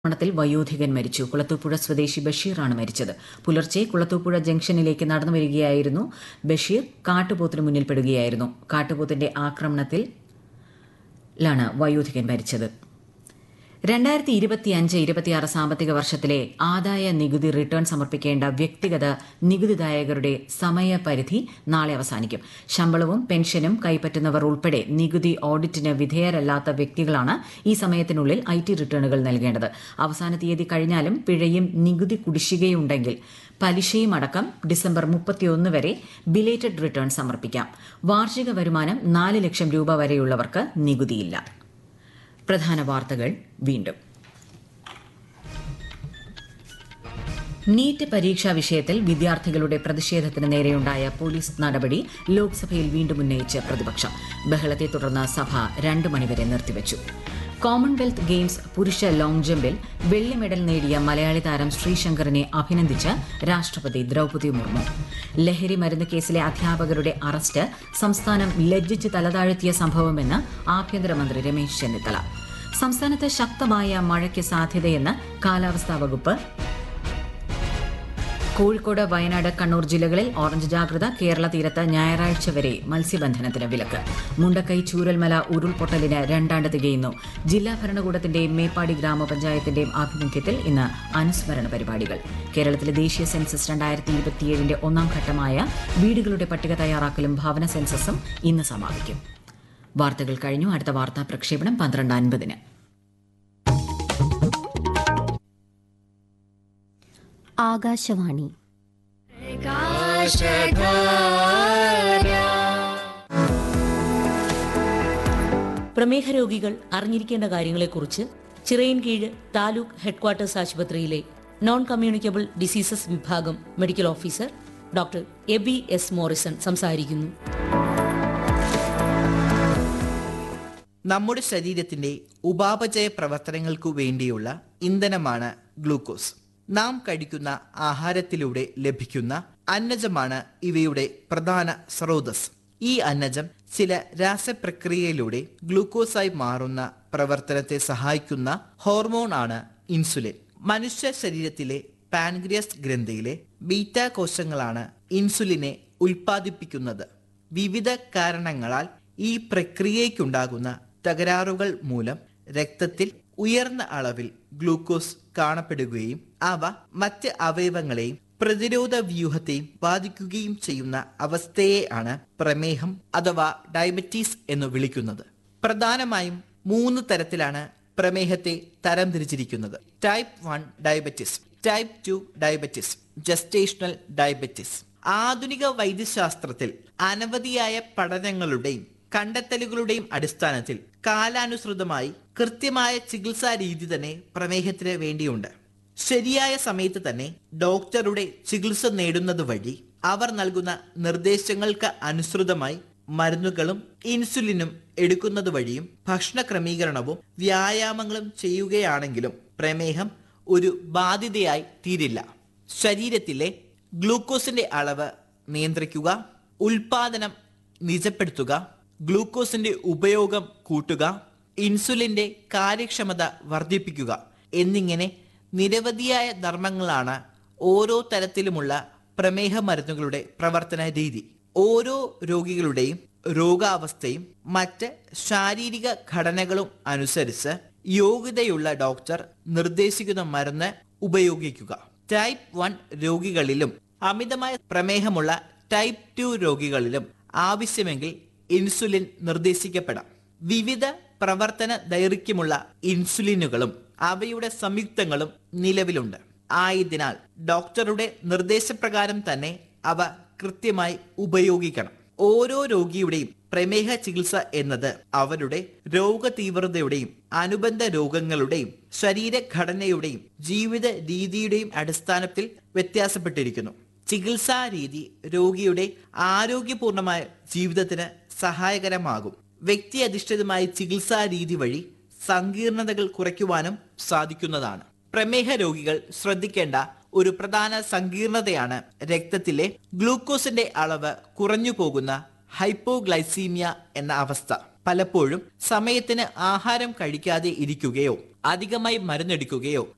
ആക്രമണത്തിൽ വയോധികൻ മരിച്ചു കുളത്തൂപ്പുഴ സ്വദേശി ബഷീറാണ് മരിച്ചത് പുലർച്ചെ കുളത്തൂപ്പുഴ ജംഗ്ഷനിലേക്ക് നടന്നു വരികയായിരുന്നു ബഷീർ കാട്ടുപോത്തിന് മുന്നിൽപ്പെടുകയായിരുന്നു കാട്ടുപോത്തിന്റെ ആക്രമണത്തിൽ ലാണ് വയോധികൻ മരിച്ചത് രണ്ടായിരത്തി ഇരുപത്തിയഞ്ച് ഇരുപത്തിയാറ് സാമ്പത്തിക വർഷത്തിലെ ആദായ നികുതി റിട്ടേൺ സമർപ്പിക്കേണ്ട വ്യക്തിഗത നികുതിദായകരുടെ സമയപരിധി നാളെ അവസാനിക്കും ശമ്പളവും പെൻഷനും കൈപ്പറ്റുന്നവർ ഉൾപ്പെടെ നികുതി ഓഡിറ്റിന് വിധേയരല്ലാത്ത വ്യക്തികളാണ് ഈ സമയത്തിനുള്ളിൽ ഐ ടി റിട്ടേണുകൾ നൽകേണ്ടത് അവസാന തീയതി കഴിഞ്ഞാലും പിഴയും നികുതി കുടിശ്ശികയുണ്ടെങ്കിൽ പലിശയും അടക്കം ഡിസംബർ മുപ്പത്തിയൊന്ന് വരെ ബിലേറ്റഡ് റിട്ടേൺ സമർപ്പിക്കാം വാർഷിക വരുമാനം നാല് ലക്ഷം രൂപ വരെയുള്ളവർക്ക് നികുതിയില്ല പ്രധാന വാർത്തകൾ വീണ്ടും നീറ്റ് പരീക്ഷാ വിഷയത്തിൽ വിദ്യാർത്ഥികളുടെ പ്രതിഷേധത്തിന് നേരെയുണ്ടായ പോലീസ് നടപടി ലോക്സഭയിൽ വീണ്ടും ഉന്നയിച്ച് പ്രതിപക്ഷം ബഹളത്തെ തുടർന്ന് സഭ രണ്ടു മണിവരെ നിർത്തിവച്ചു കോമൺവെൽത്ത് ഗെയിംസ് പുരുഷ ലോങ് ജമ്പിൽ വെള്ളി മെഡൽ നേടിയ മലയാളി താരം ശ്രീശങ്കറിനെ അഭിനന്ദിച്ച് രാഷ്ട്രപതി ദ്രൌപദി മുർമു ലഹരി മരുന്ന് കേസിലെ അധ്യാപകരുടെ അറസ്റ്റ് സംസ്ഥാനം ലജ്ജിച്ച് തലതാഴ്ത്തിയ സംഭവമെന്ന് ആഭ്യന്തരമന്ത്രി രമേശ് ചെന്നിത്തല സംസ്ഥാനത്ത് ശക്തമായ മഴയ്ക്ക് സാധ്യതയെന്ന് കാലാവസ്ഥാ വകുപ്പ് കോഴിക്കോട് വയനാട് കണ്ണൂർ ജില്ലകളിൽ ഓറഞ്ച് ജാഗ്രത കേരള തീരത്ത് ഞായറാഴ്ച വരെ മത്സ്യബന്ധനത്തിന് വിലക്ക് മുണ്ടക്കൈ ചൂരൽമല ഉരുൾപൊട്ടലിന് രണ്ടാണ്ട് തികയുന്നു ജില്ലാ ഭരണകൂടത്തിന്റെയും മേപ്പാടി ഗ്രാമപഞ്ചായത്തിന്റെയും ആഭിമുഖ്യത്തിൽ ഇന്ന് അനുസ്മരണ പരിപാടികൾ കേരളത്തിലെ ദേശീയ സെൻസസ് രണ്ടായിരത്തി ഇരുപത്തിയേഴിന്റെ ഒന്നാം ഘട്ടമായ വീടുകളുടെ പട്ടിക തയ്യാറാക്കലും ഭവന സെൻസസും ഇന്ന് സമാപിക്കും വാർത്തകൾ കഴിഞ്ഞു അടുത്ത വാർത്താ പ്രക്ഷേപണം പന്ത്രണ്ട് അൻപതിന് ആകാശവാണി പ്രമേഹ രോഗികൾ അറിഞ്ഞിരിക്കേണ്ട കാര്യങ്ങളെക്കുറിച്ച് ചിറയൻകീഴ് താലൂക്ക് ഹെഡ്ക്വാർട്ടേഴ്സ് ആശുപത്രിയിലെ നോൺ കമ്മ്യൂണിക്കബിൾ ഡിസീസസ് വിഭാഗം medical officer doctor Abi S Morison സംസാരിക്കുന്നു നമ്മുടെ ശരീരത്തിന്റെ ഉപാപചയ പ്രവർത്തനങ്ങൾക്കു വേണ്ടിയുള്ള ഇന്ധനമാണ് ഗ്ലൂക്കോസ് നാം കഴിക്കുന്ന ആഹാരത്തിലൂടെ ലഭിക്കുന്ന അന്നജമാണ് ഇവയുടെ പ്രധാന സ്രോതസ് ഈ അന്നജം ചില രാസപ്രക്രിയയിലൂടെ ഗ്ലൂക്കോസായി മാറുന്ന പ്രവർത്തനത്തെ സഹായിക്കുന്ന ഹോർമോൺ ആണ് ഇൻസുലിൻ മനുഷ്യ ശരീരത്തിലെ പാൻക്രിയസ് ഗ്രന്ഥിയിലെ ബീറ്റാ കോശങ്ങളാണ് ഇൻസുലിനെ ഉൽപ്പാദിപ്പിക്കുന്നത് വിവിധ കാരണങ്ങളാൽ ഈ പ്രക്രിയയ്ക്കുണ്ടാകുന്ന തകരാറുകൾ മൂലം രക്തത്തിൽ ഉയർന്ന അളവിൽ ഗ്ലൂക്കോസ് കാണപ്പെടുകയും അവ മറ്റ് അവയവങ്ങളെയും പ്രതിരോധ വ്യൂഹത്തെയും ബാധിക്കുകയും ചെയ്യുന്ന അവസ്ഥയെ ആണ് പ്രമേഹം അഥവാ ഡയബറ്റീസ് എന്ന് വിളിക്കുന്നത് പ്രധാനമായും മൂന്ന് തരത്തിലാണ് പ്രമേഹത്തെ തരംതിരിച്ചിരിക്കുന്നത് type one diabetes type two diabetes gestational diabetes ആധുനിക വൈദ്യശാസ്ത്രത്തിൽ അനവധിയായ പഠനങ്ങളുടെയും കണ്ടെത്തലുകളുടെയും അടിസ്ഥാനത്തിൽ കാലാനുസൃതമായി കൃത്യമായ ചികിത്സാ രീതി തന്നെ പ്രമേഹത്തിന് വേണ്ടിയുണ്ട് ശരിയായ സമയത്ത് തന്നെ ഡോക്ടറുടെ ചികിത്സ നേടുന്നത് വഴി അവർ നൽകുന്ന നിർദ്ദേശങ്ങൾക്ക് അനുസൃതമായി മരുന്നുകളും ഇൻസുലിനും എടുക്കുന്നത് വഴിയും ഭക്ഷണ ക്രമീകരണവും വ്യായാമങ്ങളും ചെയ്യുകയാണെങ്കിലും പ്രമേഹം ഒരു ബാധ്യതയായി തീരില്ല ശരീരത്തിലെ ഗ്ലൂക്കോസിന്റെ അളവ് നിയന്ത്രിക്കുക ഉൽപാദനം നിജപ്പെടുത്തുക ഗ്ലൂക്കോസിന്റെ ഉപയോഗം കൂട്ടുക ഇൻസുലിന്റെ കാര്യക്ഷമത വർദ്ധിപ്പിക്കുക എന്നിങ്ങനെ നിരവധിയായ ധർമ്മങ്ങളാണ് ഓരോ തരത്തിലുമുള്ള പ്രമേഹ മരുന്നുകളുടെ പ്രവർത്തന രീതി ഓരോ രോഗികളുടെയും രോഗാവസ്ഥയും മറ്റ് ശാരീരിക ഘടനകളും അനുസരിച്ച് യോഗ്യതയുള്ള ഡോക്ടർ നിർദ്ദേശിക്കുന്ന മരുന്ന് ഉപയോഗിക്കുക ടൈപ്പ് വൺ രോഗികളിലും അമിതമായ പ്രമേഹമുള്ള ടൈപ്പ് ടു രോഗികളിലും ആവശ്യമെങ്കിൽ ഇൻസുലിൻ നിർദ്ദേശിക്കപ്പെടാം വിവിധ പ്രവർത്തന ദൈർഘ്യമുള്ള ഇൻസുലിനുകളും അവയുടെ സംയുക്തങ്ങളും നിലവിലുണ്ട് ആയതിനാൽ ഡോക്ടറുടെ നിർദ്ദേശപ്രകാരം തന്നെ അവ കൃത്യമായി ഉപയോഗിക്കണം ഓരോ രോഗിയുടെയും പ്രമേഹ ചികിത്സ എന്നത് അവരുടെ രോഗതീവ്രതയുടെയും അനുബന്ധ രോഗങ്ങളുടെയും ശരീരഘടനയുടെയും ജീവിത രീതിയുടെയും അടിസ്ഥാനത്തിൽ വ്യത്യാസപ്പെട്ടിരിക്കുന്നു ചികിത്സാ രീതി രോഗിയുടെ ആരോഗ്യപൂർണമായ ജീവിതത്തിന് സഹായകരമാകും വ്യക്തി അധിഷ്ഠിതമായ ചികിത്സാ രീതി വഴി സങ്കീർണതകൾ കുറയ്ക്കുവാനും സാധിക്കുന്നതാണ് പ്രമേഹ രോഗികൾ ശ്രദ്ധിക്കേണ്ട ഒരു പ്രധാന സങ്കീർണതയാണ് രക്തത്തിലെ ഗ്ലൂക്കോസിന്റെ അളവ് കുറഞ്ഞു പോകുന്ന ഹൈപ്പോഗ്ലൈസീമിയ എന്ന അവസ്ഥ പലപ്പോഴും സമയത്തിന് ആഹാരം കഴിക്കാതെ ഇരിക്കുകയോ അധികമായി മരുന്നെടുക്കുകയോ